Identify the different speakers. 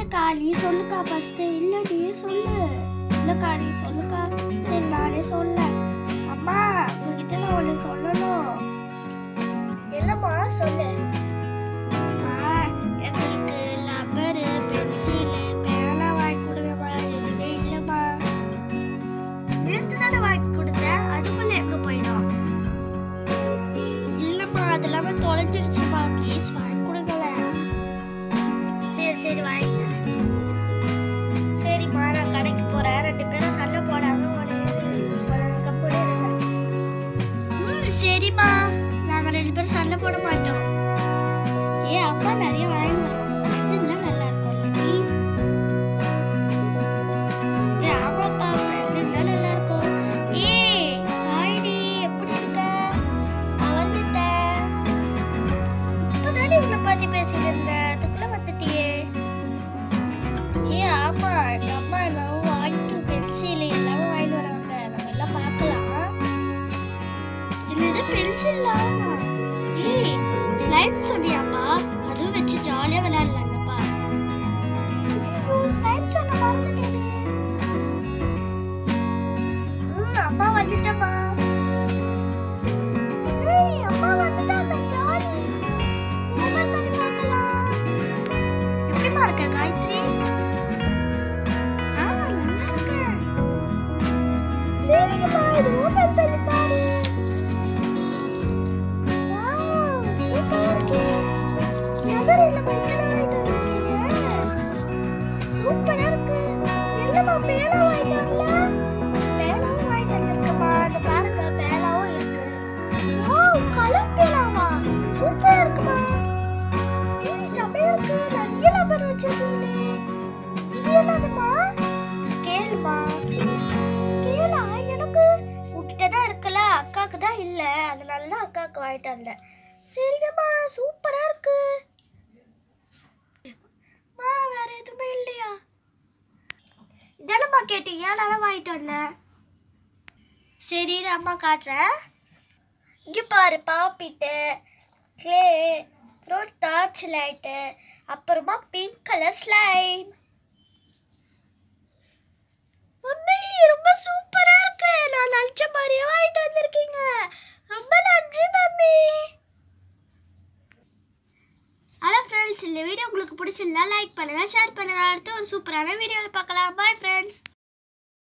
Speaker 1: காளி சொல்லுக்கா ஃபர்ஸ்ட் இல்லடி சொல்லு இல்லக்கா நீ சொல்லுக்கா சரி நானே சொல்ல அம்மா உங்ககிட்ட நான் ஒன்று சொல்லணும் இல்லம்மா சொல்லு அம்மா, எங்களுக்கு ரப்பரு பென்சிலு பேனா வாங்கி கொடுங்கம்மா எதுவுமே இல்லைம்மா நேற்று தானே வாங்கி கொடுத்தேன் அதுக்குள்ள எங்க போயிடும் இல்லம்மா அது எல்லாமே தொலைஞ்சிடுச்சுமா ப்ளீஸ் வாங்கி கொடுங்களேன் சரி சரி வாங்கி தரேன் சரிம்மா நான் கடைக்கு போறேன் ரெண்டு பேரும் சண்டை போடாம ஒரு ஒரு கம்பெனி இருங்க ம் சரிம்மா நாங்க ரெண்டு பேரும் சண்டை போட மாட்டோம் ஏ அப்பா நிறைய வாங்கி வருவாங்க இதெல்லாம் நல்லா இருக்கும் இல்லடி ஏ ஆமாப்பா ஃப்ரெண்டு நல்லா இருக்கும் ஏய் ஹாய்டி எப்படி இருக்க நான் வந்துட்டேன் இப்பதானே உன்னை பத்தி பேசிட்டு இருந்தேன் அதுக்குள்ள வந்துட்டியே ஏ ஆமா எங்க அம்மா எல்லாம் வாங்கிட்டு பென்சில் எல்லாமே வாங்கிட்டு வராங்க நம்ம எல்லாம் பார்க்கலாம் என்னது பென்சில் ஆமா ஏய் ஸ்லைம் சொன்னியாப்பா அதுவும் வச்சு ஜாலியா விளையாடலாம்லப்பா ஐயோ ஸ்லைம் சொன்ன மறந்துட்டேனே ம், அம்மா வந்துட்டம்மா ஏய் அம்மா வந்துட்டாங்க ஜாலி ஓபன் பண்ணி பார்க்கலாம் எப்படிமா இருக்க காயத்ரி ஆ நல்லா இருக்கு சரிங்கம்மா இது ஓபன் பண்ணி பாரு வாவ் சூப்பரா இருக்கு எவர் இல்ல பைசல ஆயிட்டு வந்திருக்கீங்க சூப்பரா இருக்கு என்னம்மா பேனா வாங்கிட்டாங்களா பேனாவும் வாங்கிட்டு வந்திருக்கம்மா அந்த பாருங்க பேனாவும் இருக்கு வாவ் கலர் பேனாவா சூப்பரா இருக்குமா ம், செமையா இருக்கு நிறைய நம்பர் வச்சிருக்கீங்களே இது என்னதுமா ஸ்கேல்மா ஸ்கேலா எனக்கு உங்ககிட்ட தான் இருக்குல்ல அக்காக்கு தான் இல்ல அதனால தான் அக்காவுக்கு வாங்கிட்டு வந்தேன் சரிங்கம்மா சூப்பரா இருக்கு மா வேற எதுவுமே இல்லையா இதெல்லாம்மா கேட்டீங்க நான் தான் வாங்கிட்டு வந்தேன் சரி நான் அம்மா காட்டுறேன் இங்கே பாரு பாப்பிட்டு க்ளே அப்புறம் டார்ச் லைட்டு அப்புறமா பிங்க் கலர் ஸ்லைம் மம்மி ரொம்ப சூப்பரா இருக்கு நான் நினச்ச மாதிரியே வாங்கிட்டு வந்திருக்கீங்க ரொம்ப நன்றி மம்மி ஹலோ ஃப்ரெண்ட்ஸ் இந்த வீடியோ உங்களுக்கு பிடிச்சிருந்தா லைக் பண்ணுங்க ஷேர் பண்ணுங்க அடுத்து ஒரு சூப்பரான வீடியோவில் பார்க்கலாம் பாய் ஃப்ரெண்ட்ஸ்